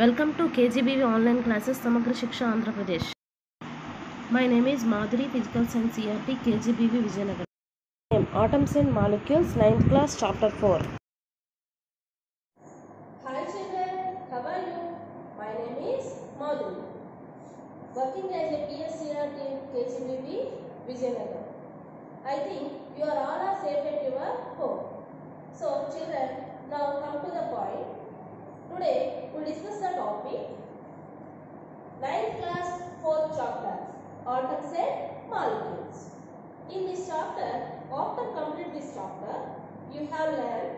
Welcome to KGBV online classes Samagra Shiksha Andhra Pradesh. My name is Madhuri, Physical Science CRT, KGBV Vijayanagar. Name Atoms and Molecules, 9th class, Chapter 4. Hi children, how are you? My name is Madhuri. Working as a PSCRT in KGBB, Vijayanagar. I think you are all are safe at your home. So children, now come to the point. Today we discuss the topic 9th class 4th chapter Atoms and Molecules. In this chapter, after complete this chapter, you have learned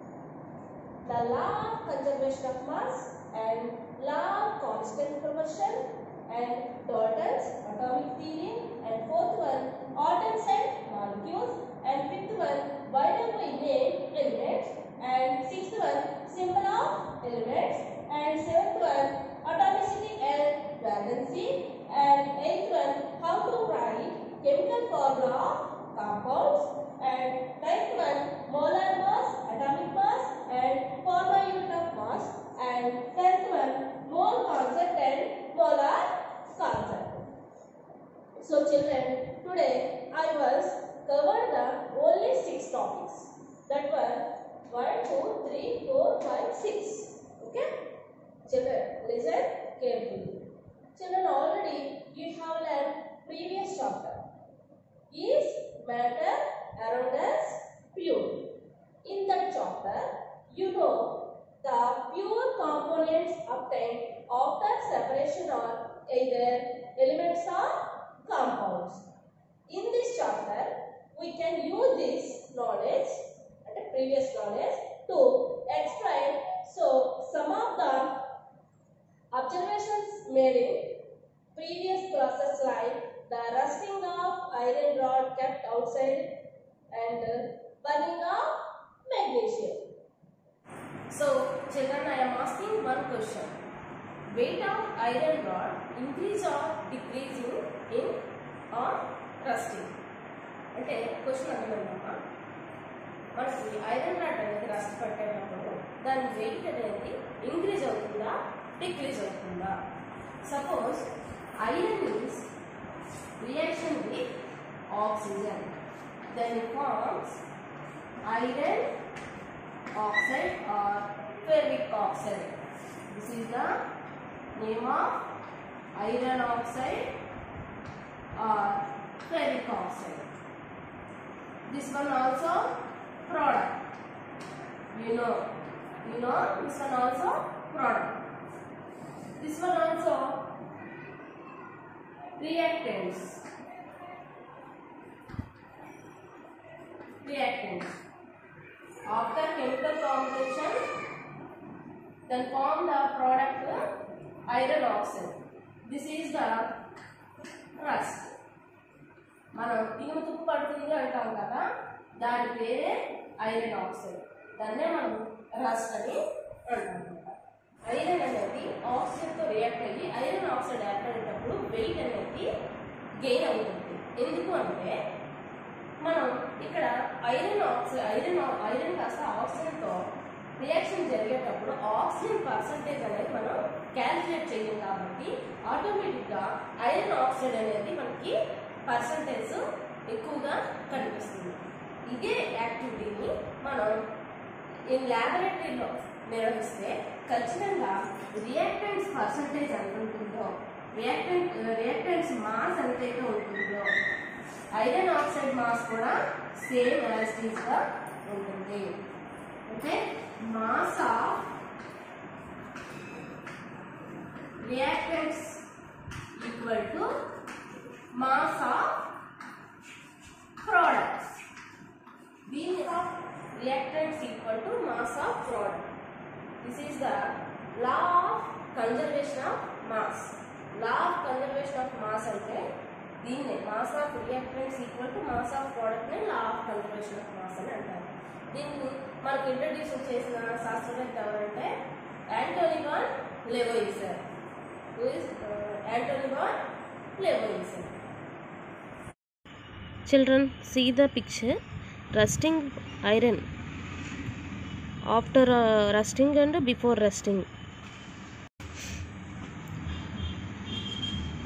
the law of conservation of mass and law of constant proportion and Dalton's atomic theory and fourth one atoms and molecules and fifth one why do we name elements and sixth one symbol of elements and seventh one atomicity and valency and eighth one how to write chemical formula of compounds and ninth one molar mass atomic mass and formal unit of mass and tenth one mole concept and molar concept. So children, today I was covered the only six topics that were 1, 2, 3, 4, 5, 6. Okay? Children, listen carefully. Children, already you have learned previous chapter. Is matter around us pure? In that chapter, you know the pure components obtained after separation are either elements or compounds. In this chapter, we can use this knowledge and the previous knowledge to explain so some of the observations made in previous classes like the rusting of iron rod kept outside and uh, burning of magnesium. So, children, I am asking one question. Weight of iron rod increase or decreasing in or rusting? అంటే question అర్థమైందమ్మా మనకి iron rod అనేది rust పట్టేటప్పుడు దాని wait అనేది increase అవుతుందా decrease అవుతుందా suppose iron is reaction with oxygen then forms iron oxide or ferric oxide. This is the name of iron oxide or ferric oxide. This one also product. You know, you know this one also product. This one also reactants. Reactants. After chemical combination, then form the product iron oxide. This is the rust. మనం ఇనుము తుప్పు పడుతుంది అంటాం కదా దాని పేరే iron oxide దాన్నే మనం రస్ట్ అని అంటాం ఐరన్ అనేది ఆక్సిజన్తో రియాక్ట్ అయ్యి ఐరన్ ఆక్సైడ్ ఏర్పడేటప్పుడు వెయిట్ అనేది గెయిన్ అవుతుంది ఎందుకు అంటే మనం ఇక్కడ ఐరన్ ఆక్సిజన్ ఐరన్ ఐరన్ కాస్త ఆక్సిజన్తో రియాక్షన్ జరిగేటప్పుడు ఆక్సిజన్ పర్సంటేజ్ అనేది మనం క్యాలిక్యులేట్ చేయం కాబట్టి ఆటోమేటిక్గా ఐరన్ ఆక్సైడ్ అనేది మనకి పర్సంటేజ్ ఎక్కువగా కనిపిస్తుంది ఇదే యాక్టివిటీని మనం ఈ ల్యాబొరేటరీలో నిర్వహిస్తే ఖచ్చితంగా రియాక్టెంట్స్ పర్సంటేజ్ ఎంత ఉంటుందో రియాక్టెంట్ రియాక్టెంట్స్ మాస్ ఎంతైతే ఉంటుందో ఐరన్ ఆక్సైడ్ మాస్ కూడా సేమ్ యాజ్ గా ఉంటుంది okay mass of reactants equal to mass of products దీని of reactants equal to mass of product this is the law of conservation of mass law of conservation of mass అంటే దీన్నే mass of reactants equal to mass of product ని law of conservation of mass అని అంటారు దీన్ని మనకు introduce చేసిన శాస్త్రవేత్త ఎవరంటే Antoine van Lavoisier Anthony van Lavoisier Children, see the picture. Rusting iron. After uh, rusting and before rusting.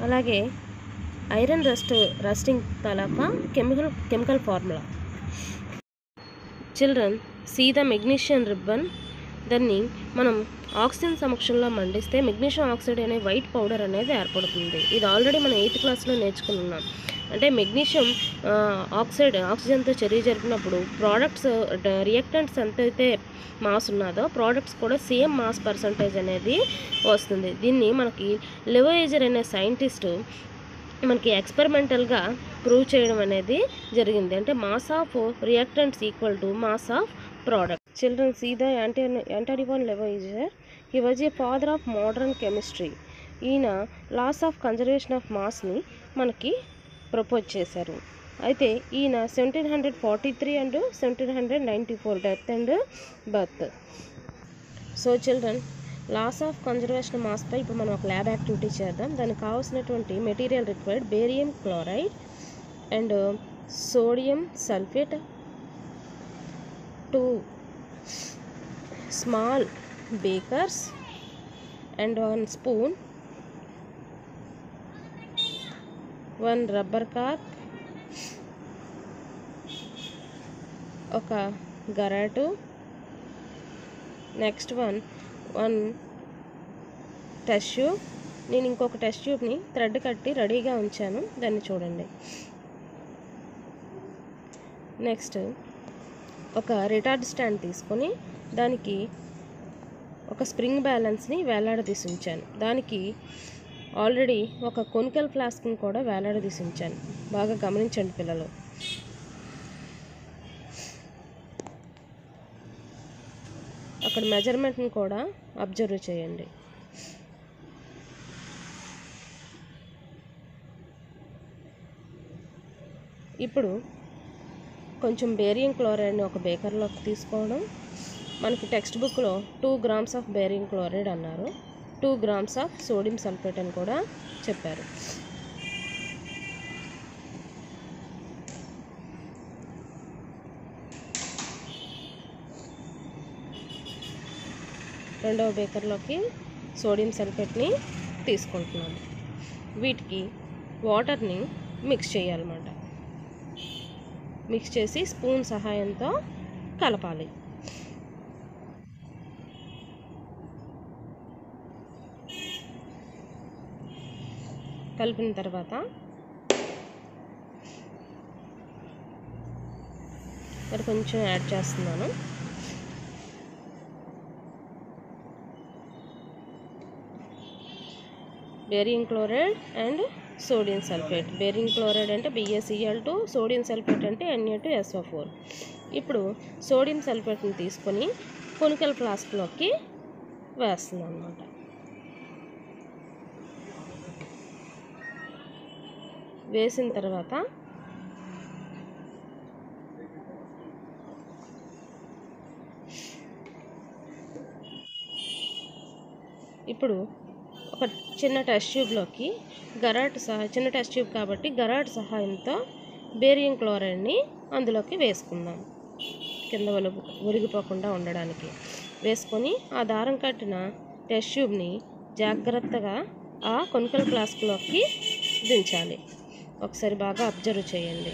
అలాగే iron rust rusting తాలూకా chemical chemical formula children see the magnesium ribbon దాన్ని మనం ఆక్సిజన్ సమక్షంలో మండిస్తే magnesium oxide అనే white powder అనేది ఏర్పడుతుంది ఇది ఆల్రెడీ మనం ఎయిత్ క్లాస్లో నేర్చుకుని ఉన్నాం అంటే మెగ్నీషియం ఆ, ఆక్సైడ్ ఆక్సిజన్తో చర్య జరిపినప్పుడు ప్రోడక్ట్స్ రియాక్టెంట్స్ ఎంతైతే మాస్ ఉన్నదో ప్రోడక్ట్స్ కూడా సేమ్ మాస్ పర్సంటేజ్ అనేది వస్తుంది దీన్ని మనకి లెవోయేజర్ అనే సైంటిస్టు మనకి ఎక్స్పెరిమెంటల్గా ప్రూవ్ చేయడం అనేది జరిగింది అంటే mass of reactants equal to mass of product children see the Antoine Antoine van Lavoisier he was a father of modern chemistry ఈయన లాస్ ఆఫ్ కన్జర్వేషన్ ఆఫ్ మాస్ని మనకి ప్రపోజ్ చేశారు అయితే ఈయన seventeen hundred forty three and seventeen hundred ninety four death and birth so children laws of conservation మాస్పై ఇప్పుడు మనం ఒక ల్యాబ్ యాక్టివిటీ చేద్దాం దానికి కావాల్సినటువంటి material required barium chloride and sodium sulphate two small beakers and one spoon one rubber కాక్ ఒక గరాటు next one one test tube నేను ఇంకొక టెస్ట్ ట్యూబ్ని థ్రెడ్ కట్టి రెడీగా ఉంచాను దాన్ని చూడండి నెక్స్ట్ ఒక రిటార్డ్ స్టాండ్ తీసుకొని దానికి ఒక స్ప్రింగ్ బ్యాలెన్స్ని వేలాడదీసి ఉంచాను దానికి ఆల్రెడీ ఒక కొనికల్ ఫ్లాస్క్ని కూడా వేలాడదీసి ఉంచాను బాగా గమనించండి పిల్లలు అక్కడ మెజర్మెంట్ని కూడా అబ్జర్వ్ చేయండి ఇప్పుడు కొంచెం బేరియం క్లోరైడ్ని ఒక బేకర్లోకి తీసుకోవడం మనకి టెక్స్ట్ బుక్లో two grams of barium chloride అన్నారు two grams of sodium sulphate అని కూడా చెప్పారు రెండవ బేకర్లోకి సోడియం సల్ఫేట్ని తీసుకుంటున్నాము వీటికి వాటర్ని మిక్స్ చేయాలన్నమాట మిక్స్ చేసి స్పూన్ సహాయంతో కలపాలి కలిపిన తర్వాత మరి కొంచెం యాడ్ చేస్తున్నాను barium chloride and sodium sulphate barium chloride అంటే బిఎస్ఈఎల్ టు సోడియం సల్ఫేట్ అంటే ఎన్ఏ టు ఎస్ఓ ఫోర్ ఇప్పుడు సోడియం సల్ఫేట్ని తీసుకొని కొనికల్ ఫ్లాస్క్లోకి వేస్తున్నాను అనమాట వేసిన తర్వాత ఇప్పుడు ఒక చిన్న టెస్ట్ ట్యూబ్లోకి గరాట్ సహా చిన్న టెస్ట్ ట్యూబ్ కాబట్టి గరాట్ సహాయంతో బేరియం క్లోరైడ్ని అందులోకి వేసుకుందాం కింద ఒలుగు ఒరిగిపోకుండా ఉండడానికి వేసుకొని ఆ దారం కట్టిన టెస్ట్ ట్యూబ్ని జాగ్రత్తగా ఆ కొనికల్ ఫ్లాస్క్లోకి దించాలి ఒకసారి బాగా అబ్జర్వ్ చేయండి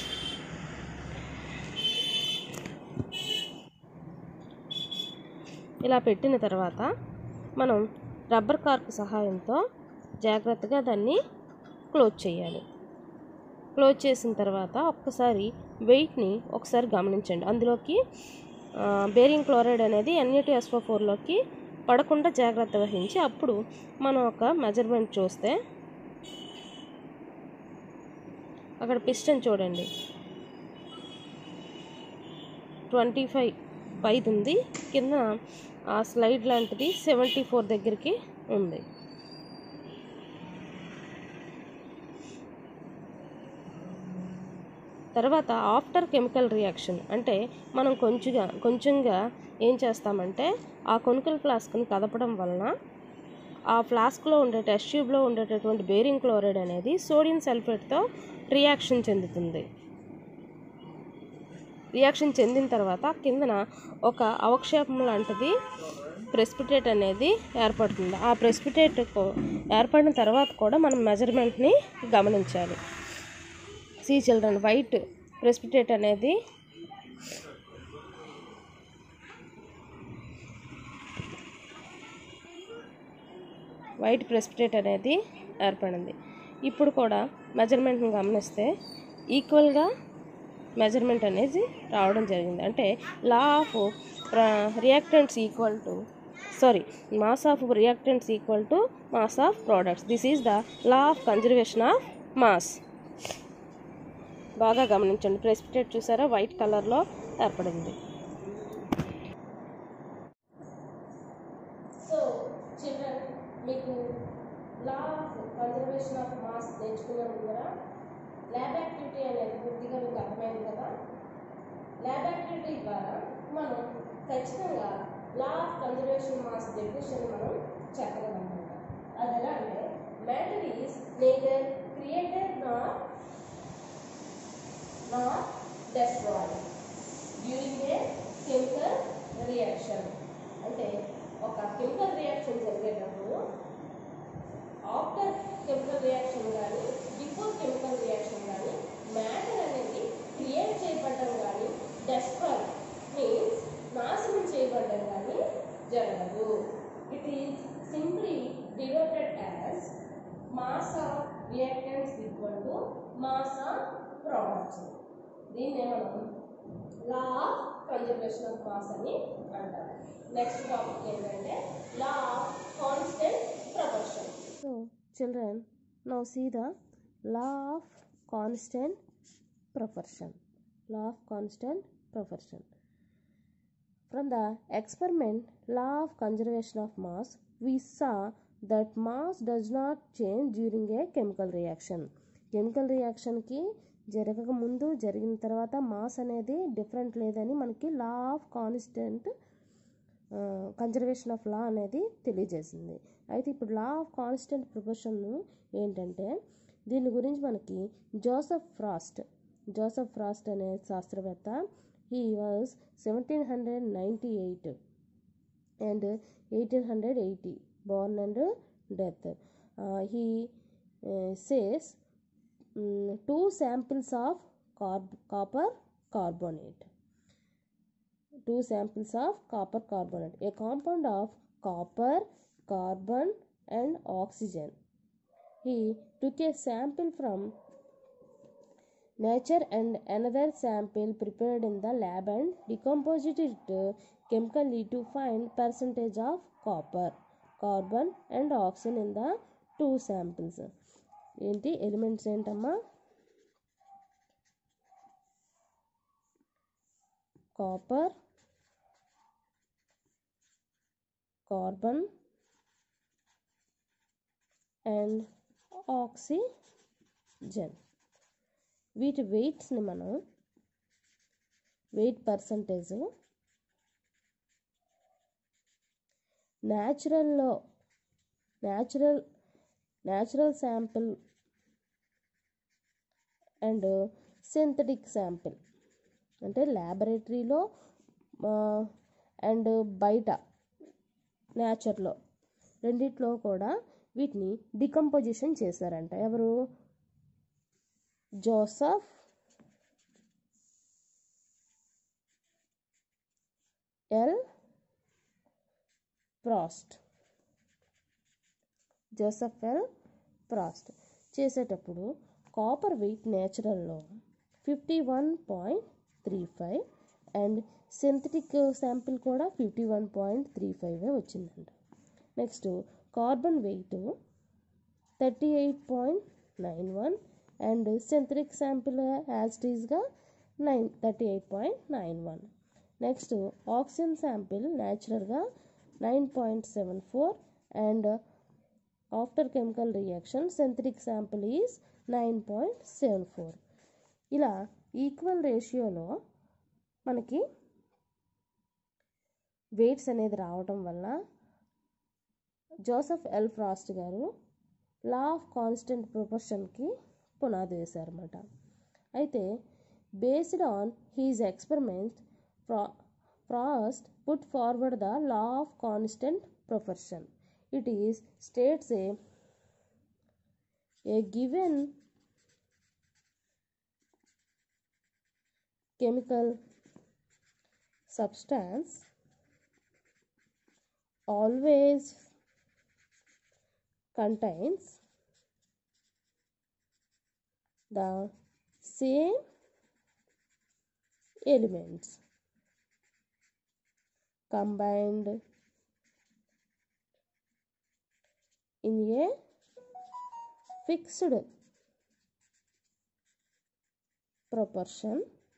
ఇలా పెట్టిన తర్వాత మనం రబ్బర్ కార్క్ సహాయంతో జాగ్రత్తగా దాన్ని క్లోజ్ చేయాలి క్లోజ్ చేసిన తర్వాత ఒక్కసారి వెయిట్ని ఒకసారి గమనించండి అందులోకి ఆ, బేరింగ్ క్లోరైడ్ అనేది ఎన్ఏటి ఎస్ఓ ఫోర్లోకి పడకుండా జాగ్రత్త వహించి అప్పుడు మనం ఒక మెజర్మెంట్ చూస్తే అక్కడ పిస్టన్ చూడండి ట్వంటీ ఫైవ్ పైది ఉంది కింద ఆ స్లైడ్ లాంటిది సెవెంటీ ఫోర్ దగ్గరికి ఉంది తర్వాత ఆఫ్టర్ కెమికల్ రియాక్షన్ అంటే మనం కొంచెంగా కొంచెంగా ఏం చేస్తామంటే ఆ కొనికల్ ఫ్లాస్క్ని కదపడం వలన ఆ ఫ్లాస్క్లో ఉండే టెస్ట్ ట్యూబ్లో ఉండేటటువంటి బేరింగ్ క్లోరైడ్ అనేది సోడియం సల్ఫేట్తో రియాక్షన్ చెందుతుంది రియాక్షన్ చెందిన తర్వాత కిందన ఒక అవక్షేపం లాంటిది ప్రెసిపిటేట్ అనేది ఏర్పడుతుంది ఆ ప్రెసిపిటేట్ ఏర్పడిన తర్వాత కూడా మనం మెజర్మెంట్ని గమనించాలి సి చిల్డ్రన్ వైట్ ప్రెసిపిటేట్ అనేది వైట్ ప్రెసిపిటేట్ అనేది ఏర్పడింది ఇప్పుడు కూడా మెజర్మెంట్ని గమనిస్తే ఈక్వల్గా మెజర్మెంట్ అనేది రావడం జరిగింది అంటే law of reactants equal to sorry mass of reactants equal to mass of products this is the law of conservation of mass బాగా గమనించండి ప్రెసిపిటేట్ చూసారా వైట్ కలర్లో ఏర్పడింది సో చిల్డ్రన్ మీకు law of conservation of mass నేర్చుకున్నాం కదా lab activity అనేది పూర్తిగా మీకు అర్థమైంది కదా ల్యాబ్ యాక్టివిటీ ద్వారా మనం ఖచ్చితంగా law of conservation mass definition మనం చెప్పగలం అనమాట అది ఎలా అంటే matter is neither created not not destroyed during a chemical reaction అంటే ఒక కెమికల్ రియాక్షన్ జరిగేటప్పుడు ఆఫ్టర్ కెమికల్ రియాక్షన్ కానీ బిఫోర్ కెమికల్ రియాక్షన్ కానీ మ్యాటర్ అనేది క్రియేట్ చేయబడడం కానీ డెస్ట్రాయ్ మీన్స్ నాశనం చేయబడడం కానీ జరగదు it is simply devoted as mass of reactants equal to mass of products దీన్నే మనం law of conservation of mass అని అంటారు నెక్స్ట్ టాపిక్ ఏంటంటే law of constant proportion So, children, now see the law of constant proportion. Law of constant proportion. From the experiment law of conservation of mass, we saw that mass does not change during a chemical reaction. Chemical రియాక్షన్కి జరగక ముందు జరిగిన తర్వాత mass అనేది different లేదని మనకి law of constant conservation of law అనేది తెలియజేసింది అయితే ఇప్పుడు లా ఆఫ్ కాన్స్టెంట్ ప్రొపోర్షన్ ఏంటంటే దీని గురించి మనకి జోసెఫ్ ఫ్రాస్ట్ జోసెఫ్ ఫ్రాస్ట్ అనే శాస్త్రవేత్త he was seventeen hundred ninety eight and eighteen hundred eighty born and death he says two samples of carb copper carbonate two samples of copper carbonate a compound of copper carbon and oxygen he took a sample from nature and another sample prepared in the lab and decomposed it chemically to find percentage of copper carbon and oxygen in the two samples ఏంటి elements ఏంటమ్మా copper carbon and oxygen వీటి వెయిట్స్ని మనం weight percentage న్యాచురల్లో natural natural sample and synthetic sample అంటే ల్యాబొరేటరీలో and బయట నేచర్లో రెండిట్లో కూడా వీటిని డికంపోజిషన్ చేశారంట ఎవరు Joseph L Proust Joseph L Proust చేసేటప్పుడు కాపర్ వెయిట్ నేచురల్లో fifty one point three five and synthetic sample కూడా fifty one point three five వచ్చిందంట next carbon weight thirty eight point nine one and synthetic sample యాజ్టీస్గా nine thirty eight point nine one next oxygen sample న్యాచురల్గా nine point seven four and after chemical reaction synthetic sample is nine point seven four ఇలా equal రేషియోలో మనకి weights అనేది రావడం వల్ల Joseph L Frost గారు లా of constant ప్రొపోర్షన్కి పునాది వేశారన్నమాట అయితే Based on his experiments, Fro- Frost put forward the law of constant proportion. It is states a a given chemical substance always contains the same elements combined in a fixed proportion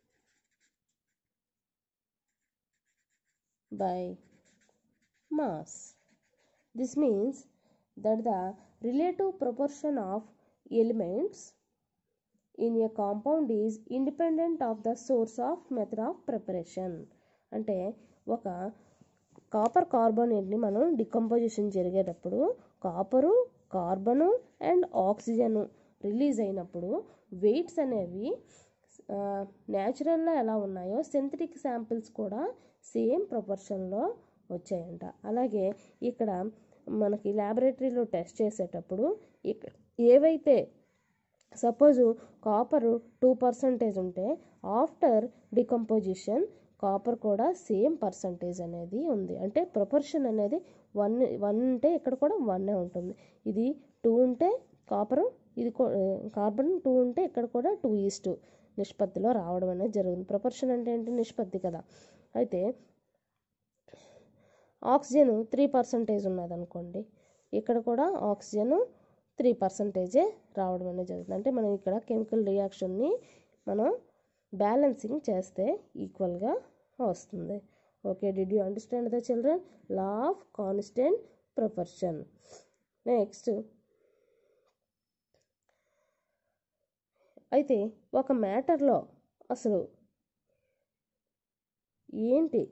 by mass. This means that the relative proportion of elements in a compound is independent of the source of method of preparation. అంటే ఒక copper కార్బోనేట్ని మనం decomposition జరిగేటప్పుడు copper carbon and oxygen release అయినప్పుడు weights అనేవి న్యాచురల్లో ఎలా ఉన్నాయో synthetic samples కూడా సేమ్ ప్రొపోర్షన్లో వచ్చాయంట అలాగే ఇక్కడ మనకి ల్యాబొరేటరీలో టెస్ట్ చేసేటప్పుడు ఇక్కడ ఏవైతే సపోజు కాపరు టూ పర్సంటేజ్ ఉంటే ఆఫ్టర్ డికంపోజిషన్ కాపర్ కూడా సేమ్ పర్సంటేజ్ అనేది ఉంది అంటే ప్రొపర్షన్ అనేది వన్ వన్ ఉంటే ఇక్కడ కూడా వన్నే ఉంటుంది ఇది టూ ఉంటే కాపరు ఇది కార్బన్ టూ ఉంటే ఇక్కడ కూడా టూ ఈస్ టూ నిష్పత్తిలో రావడం అనేది జరుగుతుంది ప్రొపర్షన్ అంటే ఏంటి నిష్పత్తి కదా అయితే ఆక్సిజన్ త్రీ పర్సంటేజ్ ఉన్నదనుకోండి ఇక్కడ కూడా ఆక్సిజన్ త్రీ పర్సంటేజే రావడం అనేది జరుగుతుంది అంటే మనం ఇక్కడ కెమికల్ రియాక్షన్ని మనం బ్యాలెన్సింగ్ చేస్తే ఈక్వల్గా వస్తుంది okay did you understand the children law of constant proportion next అయితే ఒక మ్యాటర్లో అసలు ఏంటి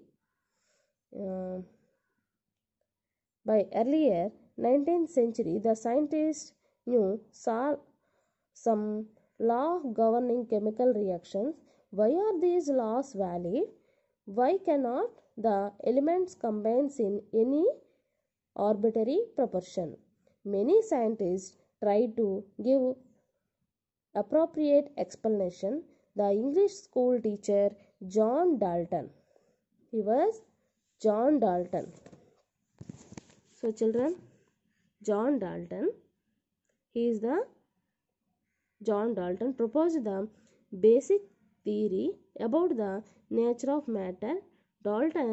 by earlier nineteenth century the scientist new saw some law governing chemical reactions why are these laws valid why cannot the elements combine in any arbitrary proportion many scientists try to give appropriate explanation the english school teacher john dalton he was john dalton so children john dalton he is the John Dalton proposed the basic theory about the nature of matter. Dalton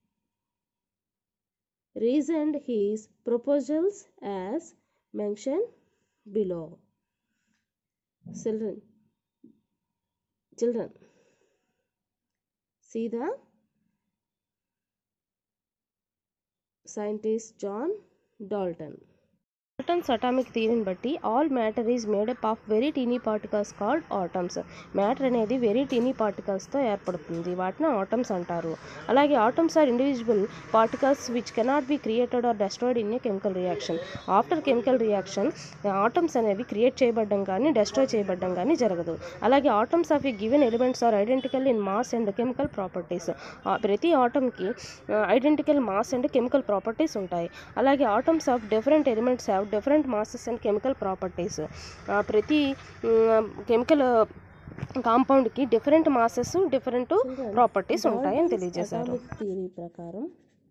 reasoned his proposals as mentioned below. Children, children, see the scientist John Dalton. Newton's atomic థియరీని బట్టి all matter is made up of very tiny particles called atoms matter అనేది very tiny పార్టికల్స్తో ఏర్పడుతుంది వాటిని atoms అంటారు అలాగే atoms are individual particles which cannot be created or destroyed in a chemical reaction after chemical reaction atoms అనేవి create చేయబడడం కానీ destroy చేయబడడం కానీ జరగదు అలాగే atoms of a given elements are identical in mass and chemical properties ప్రతి ఆటమ్కి identical mass and chemical properties ఉంటాయి అలాగే atoms of different elements have different masses and chemical properties ప్రతి కెమికల్ కాంపౌండ్కి డిఫరెంట్ మాసెస్ డిఫరెంట్ ప్రాపర్టీస్ ఉంటాయని తెలియజేశారు atomic theory ప్రకారం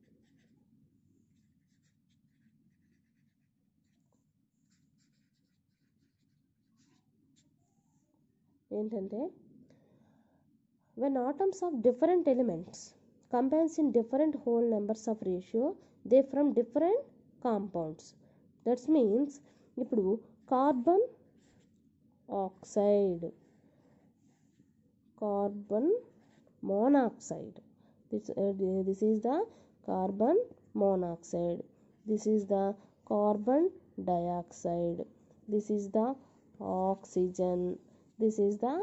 ఏంటంటే when atoms of different elements combines in different whole numbers of ratio they from different compounds that's means ఇప్పుడు carbon oxide carbon monoxide this, uh, this is the carbon monoxide this is the carbon dioxide this is the oxygen this is the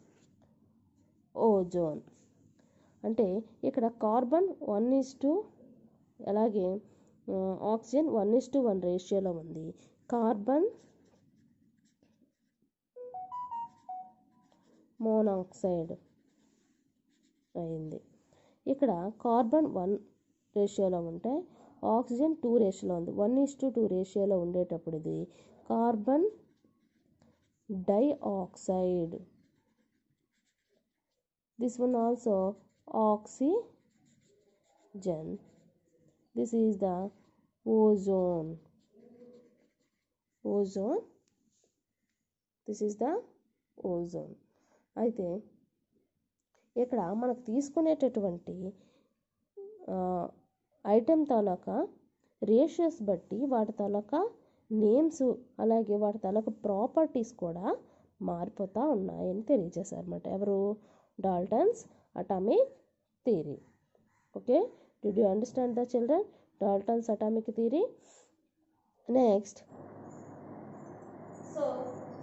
ozone అంటే ఇక్కడ carbon one is two అలాగే oxygen one is two one రేషియోలో ఉంది carbon monoxide అయింది ఇక్కడ carbon one రేషియోలో ఉంటే oxygen two రేషియోలో ఉంది వన్ ఇస్ టు టూ రేషియోలో ఉండేటప్పుడు ఇది carbon dioxide this one also oxygen this is the ozone ozone this is the ozone అయితే ఇక్కడ మనకు తీసుకునేటటువంటి ఐటెం తాలూకా రేషియోస్ బట్టి వాటి తాలూకా నేమ్స్ అలాగే వాటి తాలూకా ప్రాపర్టీస్ కూడా మారిపోతూ ఉన్నాయని తెలియజేశారు అనమాట ఎవరు Dalton's atomic theory okay did you understand the children Dalton's atomic theory next So,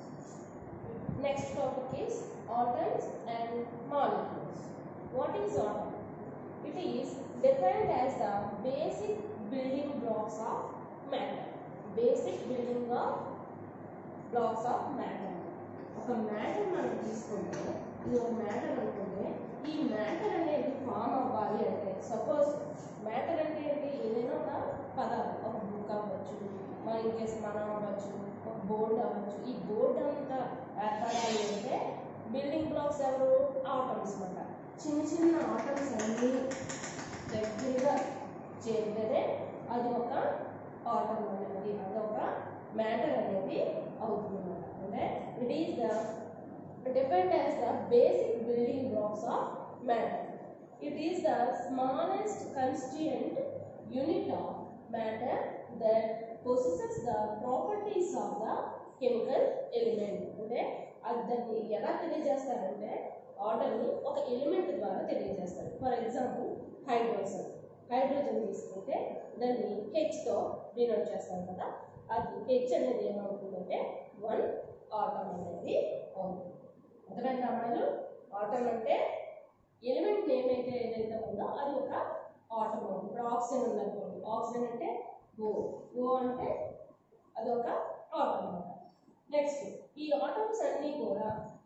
next topic is atoms and molecules. What is atom? It is defined as the basic building blocks of matter. Basic building of blocks of matter. ఒక matter మనం తీసుకుంటే ఇది ఒక matter అనుకుంటే ఈ matter అనేది form అవ్వాలి అంటే సపోజ్ మ్యాటర్ అంటే ఏంటి ఏదైనా ఒక పదార్థం ఒక బుక్ అవ్వచ్చు మన ఇంకేస్ మనం అవ్వచ్చు ఒక బోర్డు అవ్వచ్చు ఈ బోర్డు అంతా ఏర్పడాలి అంటే బిల్డింగ్ బ్లాక్స్ ఎవరు ఆటమ్స్ అన్నమాట చిన్న చిన్న ఆటమ్స్ అన్నీ దగ్గరగా చేరితేనే అది ఒక ఆటం అనేది అది ఒక మ్యాటర్ అనేది అవుతుంది అన్నమాట అంటే it is the defined as the basic building blocks of matter it is the smallest constituent unit of matter that possesses the properties of the chemical element అంటే అది దాన్ని ఎలా తెలియజేస్తారంటే ఆర్డర్ని ఒక ఎలిమెంట్ ద్వారా తెలియజేస్తారు ఫర్ ఎగ్జాంపుల్ హైడ్రోజన్ హైడ్రోజన్ తీసుకుంటే దాన్ని హెచ్తో డినోట్ చేస్తాం కదా అది హెచ్ అనేది ఏమవుతుందంటే వన్ ఆటమ్ అనేది అవుతుంది అర్థమైంది అమ్మాయిలు ఆటమ్ అంటే ఎలిమెంట్ నేమ్ అయితే ఏదైతే ఉందో అది ఒక ఆటమ్ అవుతుంది ఇప్పుడు ఆక్సిజన్ ఉందనుకోండి ఆక్సిజన్ అంటే ఓ ఓ అంటే అదొక ఆటమ్ అన్నమాట నెక్స్ట్ ఈ ఆటమ్స్ అన్నీ కూడా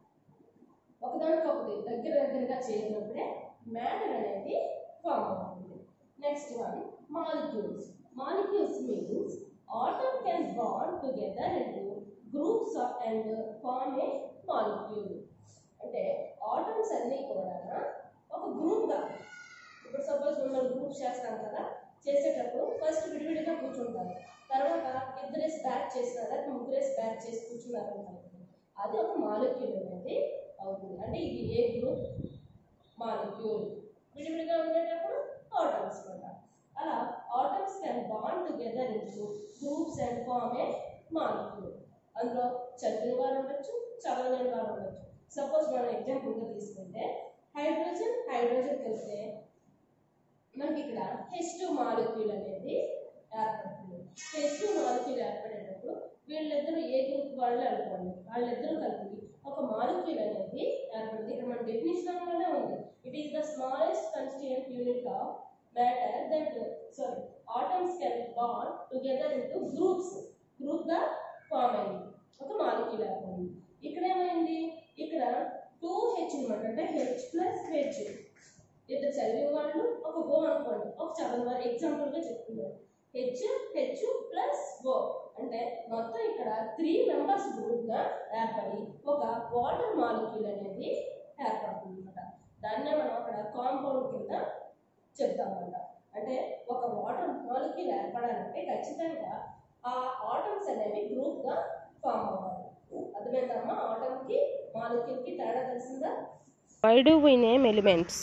ఒకదానికొకటి దగ్గర దగ్గరగా చేరినప్పుడే మ్యాటర్ అనేది ఫామ్ అవుతుంది next one molecules molecules means atom can bond together into groups and form a molecule అంటే ఆటమ్స్ అన్నీ కూడా ఒక గ్రూప్గా ఇప్పుడు సపోజ్ మిమ్మల్ని గ్రూప్ చేస్తాం కదా చేసేటప్పుడు ఫస్ట్ విడివిడిగా కూర్చుంటారు తర్వాత ఇద్దరేసి బ్యాక్ చేసినారు లేదా ముగ్గురేసి బ్యాక్ చేసి కూర్చున్నారు అనుకోండి. అది ఒక మాలిక్యూల్ అనేది అవుతుంది అంటే ఇది ఏ గ్రూప్ మాలిక్యూల్ విడివిడిగా ఉండేటప్పుడు ఆటమ్స్ అన్నమాట అలా atoms can bond together into groups and form a molecule అందులో చదివిన వారు ఉండొచ్చు చదవలేని వారు ఉండొచ్చు సపోజ్ మనం ఎగ్జాంపుల్గా తీసుకుంటే హైడ్రోజన్ హైడ్రోజన్ కలిస్తే మనకి ఇక్కడ హెచ్ టూ మాలిక్యూల్ అనేది ఏర్పడుతుంది హెచ్ టూ మాలిక్యూల్ ఏర్పడేటప్పుడు వీళ్ళిద్దరూ ఏ గ్రూప్ వాళ్ళు అనుకోండి వాళ్ళిద్దరూ కలిపి ఒక మాలిక్యూల్ అనేది ఏర్పడుతుంది ఇక్కడ మన డెఫినేషన్లోనే ఉంది it is the smallest constituent unit of matter that sorry atoms can bond together into groups గ్రూప్గా ఫామ్ అయింది ఒక మాలిక్యూల్ ఏర్పడింది ఇక్కడ ఏమైంది ఇక్కడ టూ హెచ్ అనమాట అంటే హెచ్ ప్లస్ హెచ్ ఇద్దరు చదివే వాళ్ళు ఒక ఓ అనుకోండి ఒక చదవని వారు ఎగ్జాంపుల్గా చెప్తున్నారు హెచ్ హెచ్ ప్లస్ ఓ అంటే మొత్తం ఇక్కడ త్రీ మెంబర్స్ గ్రూప్గా ఏర్పడి ఒక వాటర్ మాలిక్యూల్ అనేది ఏర్పడుతుంది అనమాట దాన్నే మనం అక్కడ కాంపౌండ్ కింద చెప్తామన్నమాట అంటే ఒక వాటర్ మాలిక్యూల్ ఏర్పడాలంటే ఖచ్చితంగా ఆ ఆటమ్స్ అనేవి గ్రూప్గా ఫామ్ అవ్వాలి అర్థమైందమ్మా ఆటమ్కి మాలిక్యూల్కి తేడా తెలిసిందా why do we name elements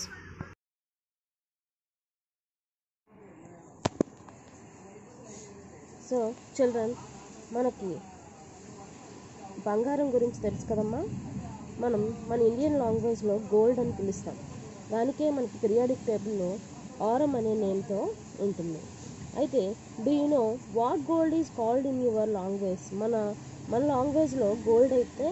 so children మనకి బంగారం గురించి తెలుసు కదమ్మా మనం మన ఇండియన్ లాంగ్వేజ్లో గోల్డ్ అని పిలుస్తాం దానికే మనకి పీరియాడిక్ టేబుల్లో ఆరం అనే నేమ్తో ఉంటుంది అయితే do you know what gold is called in your language మన మన లాంగ్వేజ్లో గోల్డ్ అయితే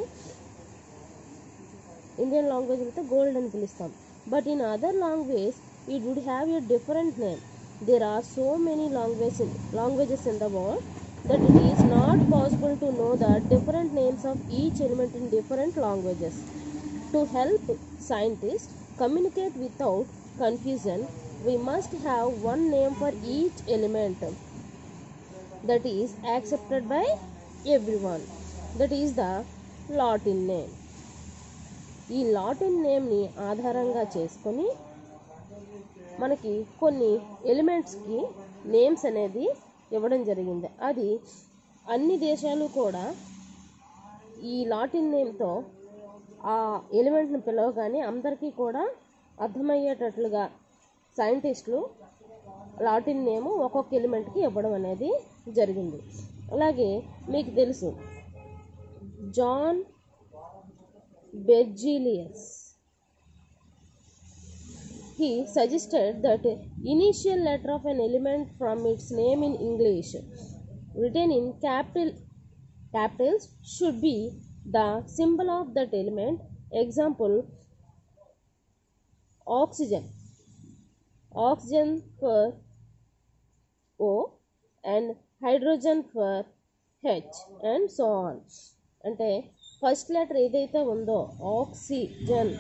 ఇండియన్ లాంగ్వేజ్ అయితే గోల్డ్ అని పిలుస్తాం but in other language it would have a different name there are so many language languages in the world that it is not possible to know the different names of each element in different languages to help scientist communicate without confusion we must have one name for each element that is accepted by every one that is the Latin name ఈ Latin నేమ్ని ఆధారంగా చేసుకొని మనకి కొన్ని ఎలిమెంట్స్కి names అనేది ఇవ్వడం జరిగింది అది అన్ని దేశాలు కూడా ఈ లాటిన్ నేమ్తో ఆ ఎలిమెంట్ని పిలవగానే అందరికీ కూడా అర్థమయ్యేటట్లుగా సైంటిస్టులు లాటిన్ నేమ్ ఒక్కొక్క ఎలిమెంట్కి ఇవ్వడం అనేది జరిగింది అలాగే మీకు తెలుసు John Berzelius he suggested that initial letter of an element from its name in english written in capital capitals should be the symbol of that element example oxygen oxygen for o and hydrogen for h and so on అంటే first letter ఏదైతే ఉందో oxygen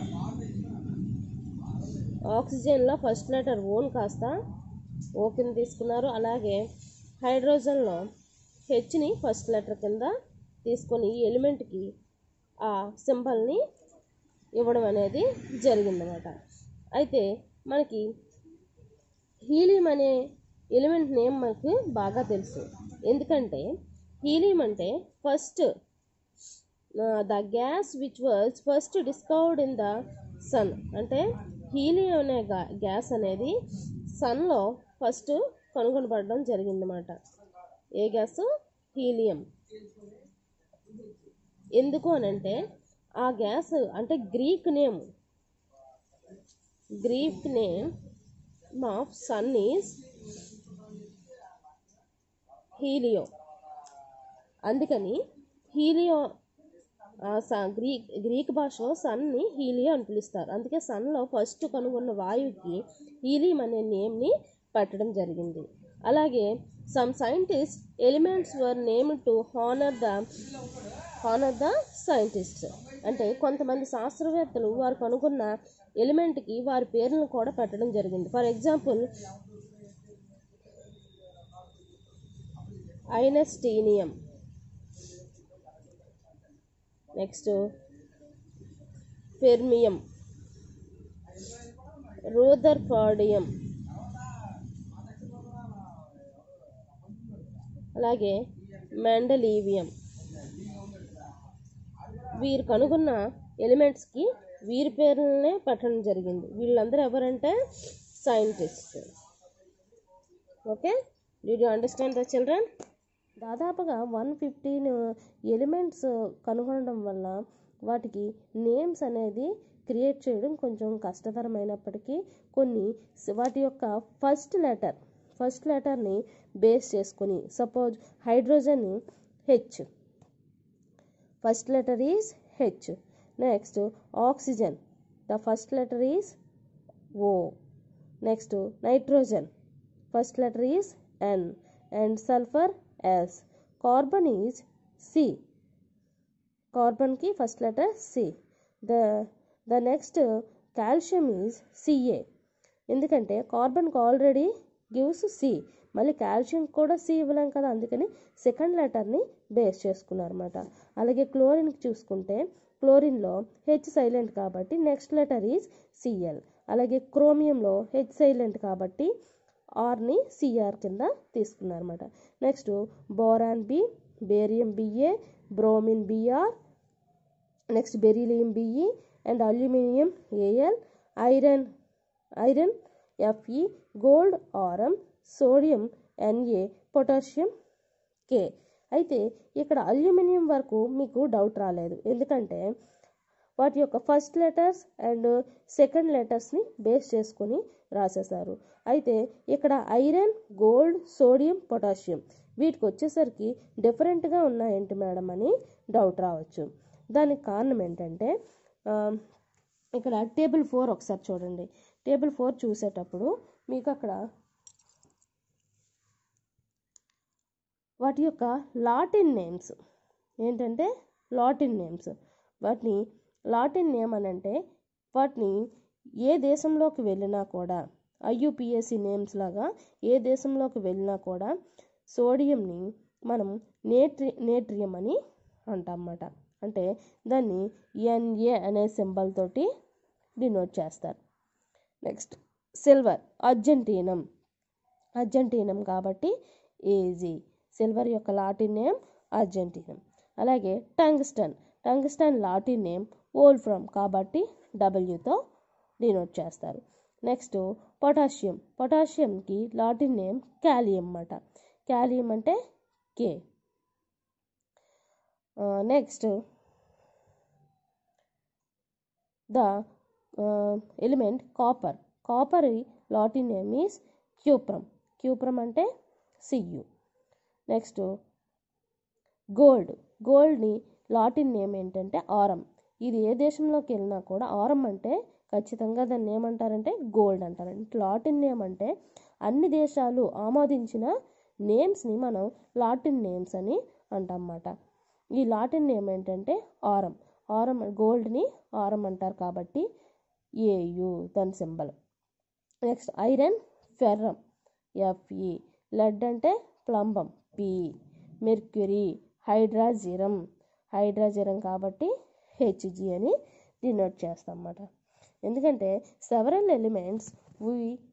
ఆక్సిజన్లో first letter own కాస్త O కింద తీసుకున్నారు అలాగే హైడ్రోజన్లో హెచ్ని first letter కింద తీసుకొని ఈ ఎలిమెంట్కి ఆ సింబల్ని ఇవ్వడం అనేది జరిగిందన్నమాట అయితే మనకి హీలియం అనే ఎలిమెంట్ నేమ్ మనకు బాగా తెలుసు ఎందుకంటే హీలియం అంటే first the gas which was first discovered in the sun అంటే హీలియం అనే గా- గ్యాస్ అనేది సన్లో ఫస్ట్ కనుగొనబడడం జరిగిందన్నమాట ఏ గ్యాస్ హీలియం ఎందుకు అని అంటే ఆ గ్యాస్ అంటే Greek name Greek name of sun is helio అందుకని హీలియో ఆ స- గ్రీక్ గ్రీక్ భాషలో సన్ని హీలియో అని పిలుస్తారు అందుకే సన్లో ఫస్ట్ కనుగొన్న వాయువుకి హీలియం అనే నేమ్ని పెట్టడం జరిగింది అలాగే some scientist elements were name to honour the honour the scientist అంటే కొంతమంది శాస్త్రవేత్తలు వారు కనుగొన్న ఎలిమెంట్కి వారి పేర్లను కూడా పెట్టడం జరిగింది for example einsteinium next fermium rutherfordium అలాగే మెండలీవియం వీరు కనుగొన్న ఎలిమెంట్స్కి వీరి పేర్లనే పెట్టడం జరిగింది వీళ్ళందరూ ఎవరంటే scientist okay did you understand the children దాదాపుగా వన్ ఫిఫ్టీన్ ఎలిమెంట్స్ కనుగొనడం వల్ల వాటికి నేమ్స్ అనేది క్రియేట్ చేయడం కొంచెం కష్టతరమైనప్పటికీ కొన్ని స- వాటి యొక్క ఫస్ట్ లెటర్ ఫస్ట్ లెటర్ని బేస్ చేసుకొని suppose hydrogen H first letter is H next oxygen the first letter is O next nitrogen first letter is N and sulphur S carbon is C కార్బన్కి first letter C the the next calcium is CA ఎందుకంటే కార్బన్కి already gives C మళ్ళీ calcium కూడా C ఇవ్వలేం కదా అందుకని second లెటర్ని base చేసుకున్నారు అనమాట అలాగే క్లోరిన్కి చూసుకుంటే క్లోరిన్లో హెచ్ సైలెంట్ కాబట్టి నెక్స్ట్ లెటర్ ఈజ్ సిఎల్ అలాగే క్రోమియంలో హెచ్ సైలెంట్ కాబట్టి ఆర్ని సిఆర్ కింద తీసుకున్నారు అనమాట next boron B barium BA bromine BR next beryllium BE and aluminium AL iron iron FE gold RM sodium NA potassium K అయితే ఇక్కడ aluminium వరకు మీకు డౌట్ రాలేదు ఎందుకంటే వాటి యొక్క ఫస్ట్ లెటర్స్ అండ్ సెకండ్ లెటర్స్ని బేస్ చేసుకొని రాసేశారు అయితే ఇక్కడ ఐరన్ గోల్డ్ సోడియం పొటాషియం వీటికి వచ్చేసరికి డిఫరెంట్గా ఉన్నాయేంటి మేడం అని డౌట్ రావచ్చు దానికి కారణం ఏంటంటే ఆ, ఇక్కడ టేబుల్ ఫోర్ ఒకసారి చూడండి టేబుల్ ఫోర్ చూసేటప్పుడు మీకు అక్కడ వాటి యొక్క లాటిన్ నేమ్స్ ఏంటంటే లాటిన్ నేమ్స్ వాటిని లాటిన్ నేమ్ అని అంటే వాటిని ఏ దేశంలోకి వెళ్ళినా కూడా ఐయుపిఎస్సి నేమ్స్ లాగా ఏ దేశంలోకి వెళ్ళినా కూడా సోడియంని మనం నేట్రి నేట్రియం అని అంటామన్నమాట అంటే దాన్ని ఎన్ఏ అనే సింబల్ తోటి డినోట్ చేస్తారు నెక్స్ట్ సిల్వర్ అర్జెంటీనం అర్జెంటీనం కాబట్టి ఏజీ సిల్వర్ యొక్క లాటిన్ నేమ్ అర్జెంటీనం అలాగే tungsten tungsten Latin name wolfram కాబట్టి డబ్ల్యూతో డినోట్ చేస్తారు నెక్స్ట్ పొటాషియం పొటాషియంకి లాటిన్ నేమ్ క్యాలియం అన్నమాట క్యాలియం అంటే K next the element copper copper Latin name is cuprum cuprum అంటే సియు నెక్స్ట్ గోల్డ్ గోల్డ్ని లాటిన్ నేమ్ ఏంటంటే ఆరం ఇది ఏ దేశంలోకి వెళ్ళినా కూడా ఆరం అంటే ఖచ్చితంగా దాన్ని ఏమంటారంటే గోల్డ్ అంటారు లాటిన్ నేమ్ అంటే అన్ని దేశాలు ఆమోదించిన నేమ్స్ని మనం లాటిన్ నేమ్స్ అని అంటామన్నమాట ఈ లాటిన్ నేమ్ ఏంటంటే ఆరం ఆరం గోల్డ్ని ఆరం అంటారు కాబట్టి ఏయు దాని symbol next iron ferrum FE lead అంటే plumbum P mercury hydrargyrum hydrargyrum కాబట్టి హెచ్జి అని డినోట్ చేస్తాం అన్నమాట ఎందుకంటే several elements we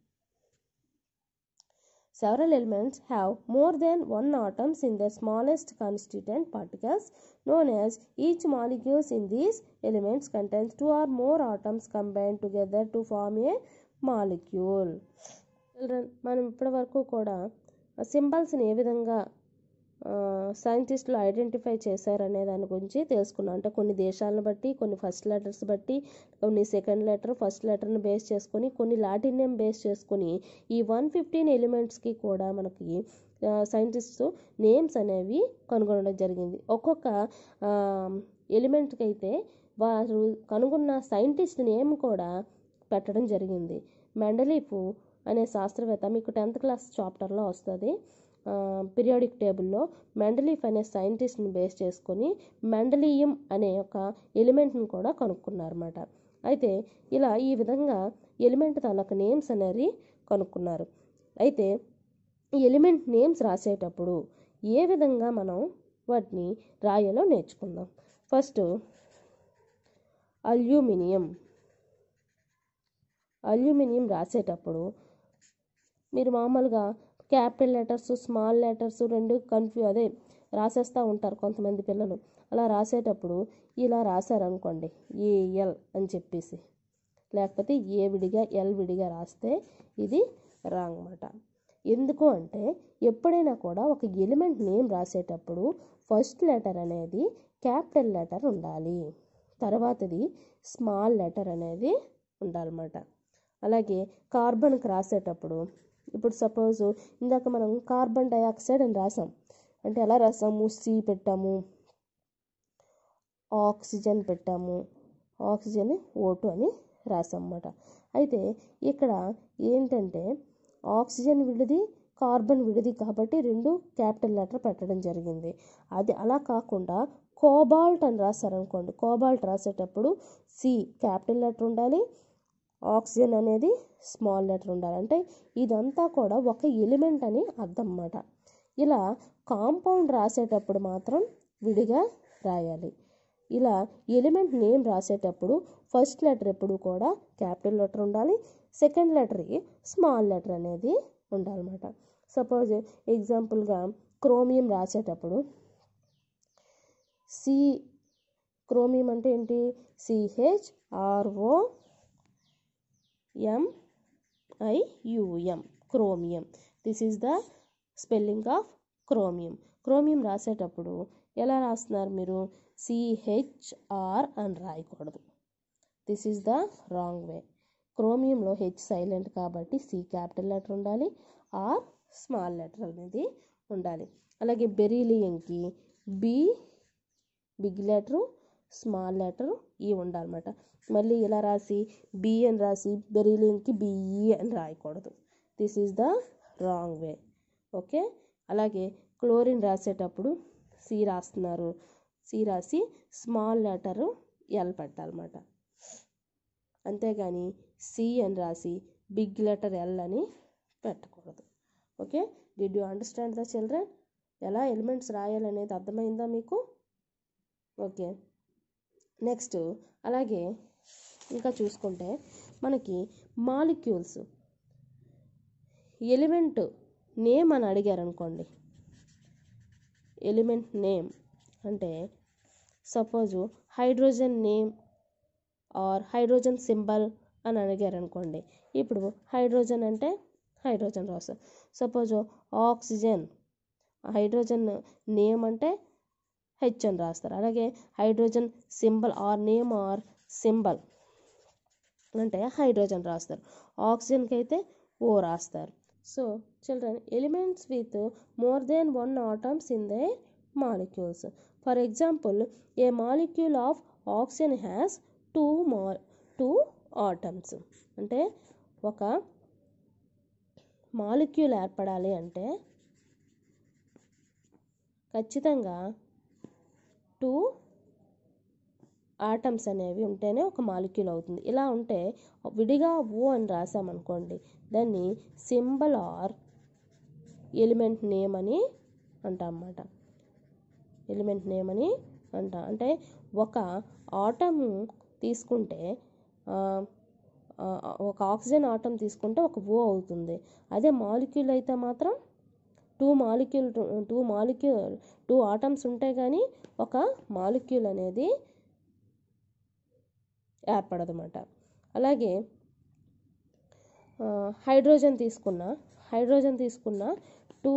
Several elements have more than one atoms in the smallest constituent particles known as each molecules in these elements contains two or more atoms combined together to form a molecule. Children, మనం ఇప్పటి వరకు కూడా సింబల్స్ని ఏ విధంగా సైంటిస్టులు identify చేశారనే దాని గురించి తెలుసుకున్నాం అంటే కొన్ని దేశాలను బట్టి కొన్ని ఫస్ట్ లెటర్స్ బట్టి కొన్ని సెకండ్ లెటర్ ఫస్ట్ లెటర్ని బేస్ చేసుకొని కొన్ని లాటిన్ నేమ్ బేస్ చేసుకొని ఈ వన్ ఫిఫ్టీన్ ఎలిమెంట్స్కి కూడా మనకి సైంటిస్ట్ నేమ్స్ అనేవి కనుగొనడం జరిగింది ఒక్కొక్క ఎలిమెంట్కి అయితే వారు కనుగొన్న సైంటిస్ట్ నేమ్ కూడా పెట్టడం జరిగింది మెండలీఫ్ అనే శాస్త్రవేత్త మీకు టెన్త్ క్లాస్ చాప్టర్లో వస్తుంది పీరియాడిక్ టేబుల్లో మెండలీఫ్ అనే సైంటిస్ట్ని బేస్ చేసుకొని మెండలియం అనే ఒక ఎలిమెంట్ని కూడా కనుక్కున్నారన్నమాట అయితే ఇలా ఈ విధంగా ఎలిమెంట్ తాలూకు నేమ్స్ అనేవి కనుక్కున్నారు అయితే ఈ ఎలిమెంట్ నేమ్స్ రాసేటప్పుడు ఏ విధంగా మనం వాటిని రాయాలో నేర్చుకుందాం ఫస్ట్ అల్యూమినియం అల్యూమినియం రాసేటప్పుడు మీరు మామూలుగా క్యాపిటల్ లెటర్స్ స్మాల్ లెటర్స్ రెండు కన్ఫ్యూ అదే రాసేస్తూ ఉంటారు కొంతమంది పిల్లలు అలా రాసేటప్పుడు ఇలా రాశారనుకోండి ఏఎల్ అని చెప్పేసి లేకపోతే ఏ విడిగా ఎల్ విడిగా రాస్తే ఇది రాంగ్ అన్నమాట ఎందుకు అంటే ఎప్పుడైనా కూడా ఒక ఎలిమెంట్ నేమ్ రాసేటప్పుడు ఫస్ట్ లెటర్ అనేది క్యాపిటల్ లెటర్ ఉండాలి తర్వాతది స్మాల్ లెటర్ అనేది ఉండాలన్నమాట అలాగే కార్బన్కి రాసేటప్పుడు ఇప్పుడు సపోజ్ ఇందాక మనం కార్బన్ డైఆక్సైడ్ అని రాసాం అంటే ఎలా రాసాము సి పెట్టాము ఆక్సిజన్ పెట్టాము ఆక్సిజన్ ఓటు అని రాసాం అన్నమాట అయితే ఇక్కడ ఏంటంటే ఆక్సిజన్ విడిది కార్బన్ విడిది కాబట్టి రెండు క్యాపిటల్ లెటర్ పెట్టడం జరిగింది అది అలా కాకుండా కోబాల్ట్ అని రాశారనుకోండి కోబాల్ట్ రాసేటప్పుడు సి క్యాపిటల్ లెటర్ ఉండాలి ఆక్సిజన్ అనేది స్మాల్ లెటర్ ఉండాలి అంటే ఇదంతా కూడా ఒక ఎలిమెంట్ అని అర్థం అన్నమాట ఇలా కాంపౌండ్ రాసేటప్పుడు మాత్రం విడిగా రాయాలి ఇలా ఎలిమెంట్ నేమ్ రాసేటప్పుడు ఫస్ట్ లెటర్ ఎప్పుడు కూడా క్యాపిటల్ లెటర్ ఉండాలి సెకండ్ లెటర్ స్మాల్ లెటర్ అనేది ఉండాలన్నమాట సపోజ్ ఎగ్జాంపుల్గా క్రోమియం రాసేటప్పుడు సి క్రోమియం అంటే ఏంటి C H R O M I U M chromium this is the spelling of chromium chromium రాసేటప్పుడు ఎలా రాస్తున్నారు మీరు సిహెచ్ఆర్ అని రాయకూడదు this is the wrong way క్రోమియంలో హెచ్ సైలెంట్ కాబట్టి సి క్యాపిటల్ లెటర్ ఉండాలి ఆర్ స్మాల్ లెటర్ అనేది ఉండాలి అలాగే బెరీలియంకి B big letter small letter ఈ ఉండాలన్నమాట మళ్ళీ ఇలా రాసి బి అని రాసి బెరీలియంకి బిఈ అని రాయకూడదు this is the wrong way okay అలాగే క్లోరిన్ రాసేటప్పుడు సి రాస్తున్నారు సి రాసి స్మాల్ లెటరు ఎల్ పెట్టాలన్నమాట అంతేగాని సి అని రాసి బిగ్ లెటర్ ఎల్ అని పెట్టకూడదు okay did you understand the children ఎలా ఎలిమెంట్స్ రాయాలనేది అర్థమైందా మీకు ఓకే నెక్స్ట్ అలాగే ఇంకా చూసుకుంటే మనకి మాలిక్యూల్స్ ఎలిమెంట్ నేమ్ అని అడిగారు అనుకోండి ఎలిమెంట్ నేమ్ అంటే suppose hydrogen name or hydrogen symbol అని అడిగారు అనుకోండి ఇప్పుడు హైడ్రోజన్ అంటే హైడ్రోజన్ రాస్తారు సపోజ్ ఆక్సిజన్ హైడ్రోజన్ నేమ్ అంటే హెచ్ అని రాస్తారు అలాగే hydrogen symbol or name or symbol అంటే హైడ్రోజన్ రాస్తారు ఆక్సిజన్కి అయితే ఓ రాస్తారు so children elements with more than one atoms in they molecules for example a molecule of oxygen has two mo two atoms అంటే ఒక మాలిక్యూల్ ఏర్పడాలి అంటే ఖచ్చితంగా టూ ఆటమ్స్ అనేవి ఉంటేనే ఒక మాలిక్యూల్ అవుతుంది ఇలా ఉంటే విడిగా ఓ అని రాసామనుకోండి దాన్ని సింబల్ ఆర్ ఎలిమెంట్ నేమ్ అని అంటాం అన్నమాట ఎలిమెంట్ నేమ్ అని అంట అంటే ఒక ఆటమ్ తీసుకుంటే ఆ, ఆ, ఒక ఆక్సిజన్ ఆటమ్ తీసుకుంటే ఒక ఓ అవుతుంది అదే మాలిక్యూల్ అయితే మాత్రం two molecule two molecule two atoms ఉంటే కానీ ఒక మాలిక్యూల్ అనేది ఏర్పడదన్నమాట అలాగే ఆ, హైడ్రోజన్ తీసుకున్న హైడ్రోజన్ తీసుకున్న టూ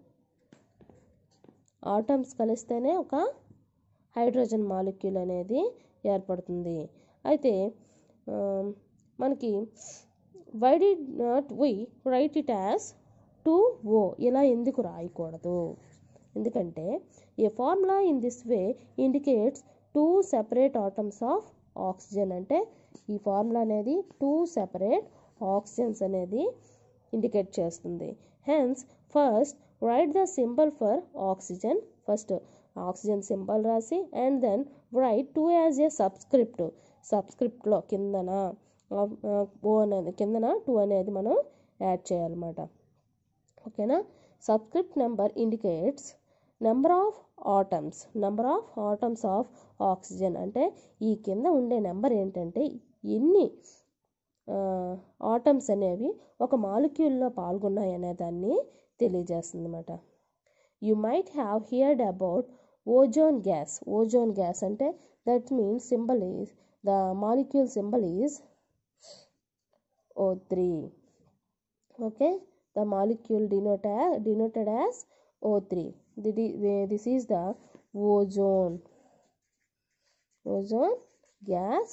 ఆటమ్స్ కలిస్తేనే ఒక హైడ్రోజన్ మాలిక్యూల్ అనేది ఏర్పడుతుంది అయితే ఆ, మనకి why did not we write it as two O ఇలా ఎందుకు రాయకూడదు ఎందుకంటే a formula in this way indicates two separate atoms of oxygen అంటే ఈ ఫార్ములా అనేది టూ సెపరేట్ ఆక్సిజన్స్ అనేది ఇండికేట్ చేస్తుంది hence first write the symbol for oxygen first oxygen symbol రాసి and then write two as a subscript సబ్స్క్రిప్ట్లో కిందన O అనేది కిందన టూ అనేది మనం యాడ్ చేయాలన్నమాట ఓకేనా subscript number indicates number of atoms number of atoms of oxygen అంటే ఈ కింద ఉండే నెంబర్ ఏంటంటే ఎన్ని ఆటమ్స్ అనేవి ఒక మాలిక్యూల్లో పాల్గొన్నాయి అనే దాన్ని తెలియజేస్తుంది అనమాట you might have heard about ozone gas ozone gas అంటే that means symbol is the molecule symbol is O three okay the molecule denote as, denoted as O3 the, the, this is the ozone ozone gas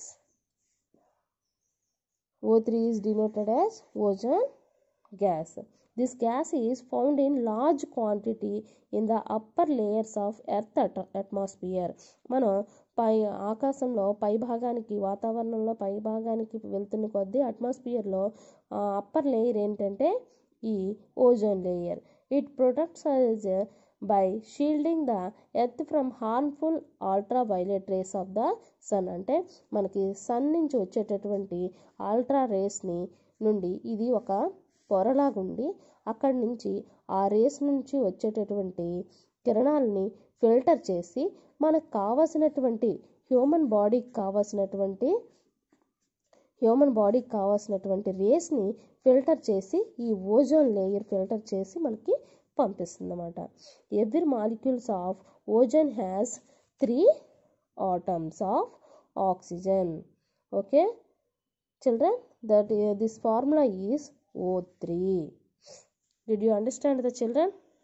O3 is denoted as ozone gas this gas is found in large quantity in the upper layers of earth at- atmosphere మనం పై ఆకాశంలో పై భాగానికి వాతావరణంలో పై భాగానికి వెళ్తున్న కొద్దీ అట్మాస్ఫియర్లో upper layer ఏంటంటే ఈ ozone layer it protects us by shielding the earth from harmful ultraviolet rays of the sun అంటే మనకి సన్ నుంచి వచ్చేటటువంటి అల్ట్రా రేస్ని నుండి ఇది ఒక పొరలాగుండి అక్కడి నుంచి ఆ రేస్ నుంచి వచ్చేటటువంటి కిరణాలని ఫిల్టర్ చేసి మనకు కావాల్సినటువంటి హ్యూమన్ బాడీకి కావాల్సినటువంటి హ్యూమన్ బాడీకి కావాల్సినటువంటి రేస్ని ఫిల్టర్ చేసి ఈ ఓజోన్ లేయర్ ఫిల్టర్ చేసి మనకి పంపిస్తుంది అన్నమాట every molecules of ozone has three atoms of oxygen okay children that uh, this formula is O3 did you understand the children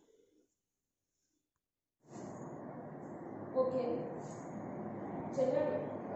okay children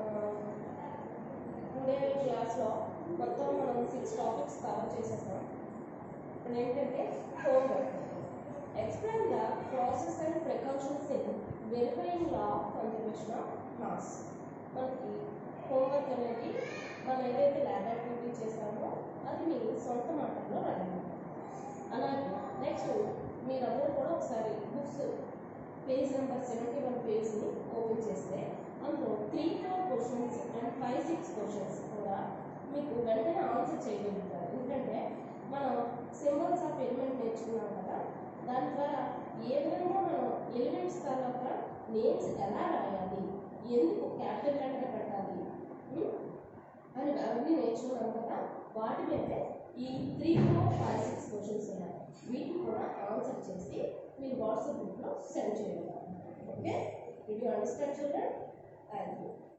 today క్లాస్లో మొత్తం మనం సిక్స్ టాపిక్స్ కవర్ చేసేసాం ఇప్పుడు ఏంటంటే homework explain the process and precautions in verifying law of conservation of mass మనకి homework అనేది మనం ఏదైతే ల్యాబ్ యాక్టివిటీ చేసామో అది మీ సొంత మాటల్లో రాయాలి అలాగే నెక్స్ట్ మీరందరూ కూడా ఒకసారి books page number seventy one పేజ్ని ఓపెన్ చేస్తే అందులో three four questions and five six questions కూడా మీకు వెంటనే ఆన్సర్ చేయగలుగుతారు ఎందుకంటే మనం సింబల్స్ ఆఫ్ ఎలిమెంట్ నేర్చుకున్నాం కదా దాని ద్వారా ఏ విధంగా మనం ఎలిమెంట్స్ తర్వాత నేమ్స్ ఎలా రాయాలి ఎందుకు క్యాపిటల్ లెటర్ పెట్టాలి ఉం? అని అవన్నీ నేర్చుకున్నాం కదా వాటి మీదే ఈ three four five six questions ఉన్నాయి వీటిని కూడా ఆన్సర్ చేసి మీరు వాట్సాప్ గ్రూప్లో సెండ్ చేయాలి okay it you understand children thank you